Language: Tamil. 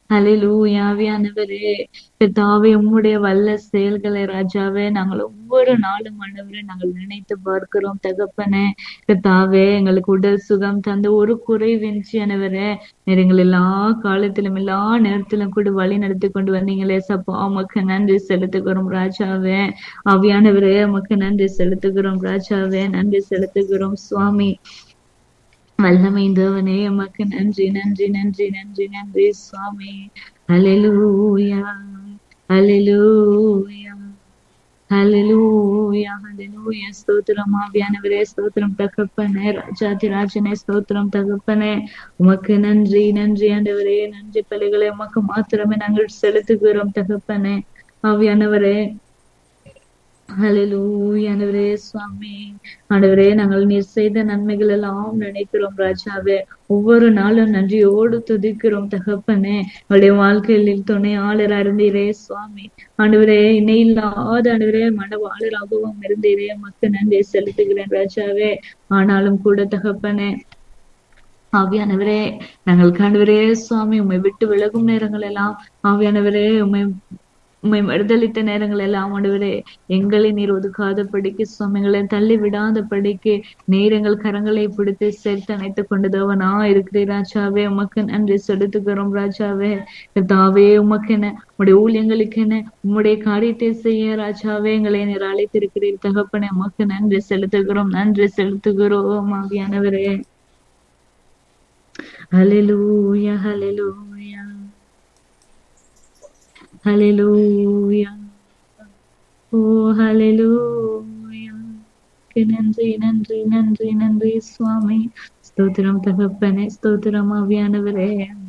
ஹalleluya ஆவியானவரே கர்த்தாவே உம்முடைய வல்ல செயல்களை ராஜாவே நாங்கள் ஒவ்வொரு நாளும் ஆண்டவரே நாங்கள் நினைத்து பார்க்கிறோம் தகப்பனே கர்த்தாவே எங்களுக்கு உடல் சுகம் தந்த ஒரு குறைவின்றி ஆண்டவரே நீர் எங்கள் எல்லா காலத்திலும் எல்லா நேரத்திலும் கூட வழி நடத்தி கொண்டு வந்தீங்களே சப்பா உமக்கு நன்றி செலுத்துகிறோம் ராஜாவே ஆவியானவரே உமக்கு நன்றி செலுத்துகிறோம் ராஜாவே நன்றி செலுத்துகிறோம் சுவாமி வல்லமை தேவனே எமக்கு நன்றி நன்றி நன்றி நன்றி நன்றி சுவாமி ஹalleluya ஹalleluya ஹalleluya ஹalleluya ஸ்தோத்திரம் ஆவியானவரே ஸ்தோத்திரம் தகப்பனே ராஜாதி ராஜனே ஸ்தோத்திரம் தகப்பனே உமக்கு நன்றி நன்றி ஆண்டவரே நன்றி பலிகளை உமக்கு மாத்திரமே நாங்கள் செலுத்துகிறோம் தகப்பனே ஆவியானவரே ஹalleluya ஆண்டவரே சுவாமி ஆண்டவரே நாங்கள் நீர் செய்த நன்மைகள் எல்லாம் நினைக்கிறோம் ராஜாவே ஒவ்வொரு நாளும் நன்றியோடு துதிக்கிறோம் தகப்பனே அவருடைய வாழ்க்கையில் துணையாளரா இருந்தீரே சுவாமி ஆண்டவரே இணை இல்லாத ஆண்டவரே மனவாளராகவும் இருந்தீரே மக்கு நன்றி செலுத்துகிறேன் ராஜாவே ஆனாலும் கூட தகப்பனே ஆவியானவரே நாங்கள் காண்டவரே சுவாமி உம்மை விட்டு விலகும் நேரங்கள் எல்லாம் ஆவியானவரே உம்மை உம்மை விடுதலித்த நேரங்கள் எல்லாம் ஆண்டவரே எங்களை நீர் ஒதுக்காத படிக்கு சுவாமிகளை தள்ளி விடாத படிக்கு நீர் எங்கள் கரங்களை பிடித்து சேர்த்து அணைத்துக் கொண்டதவனா இருக்கிறீர் ராஜாவே உமக்கு நன்றி செலுத்துகிறோம் ராஜாவே தாவே உமக்கு என்ன உடைய ஊழியங்களுக்கு என்ன உம்முடைய காரியத்தை செய்ய ராஜாவே எங்களை நீர் அழைத்திருக்கிறீர் தகப்பனே உமக்கு நன்றி செலுத்துகிறோம் நன்றி செலுத்துகிறோம் ஆவியானவரே ஹalleluya ஹalleluya ஹalleluya ஓ ஹalleluya நன்றி நன்றி நன்றி நன்றி சுவாமி ஸ்தோத்திரம் தகப்பனே ஸ்தோத்திரம் ஆவியானவரே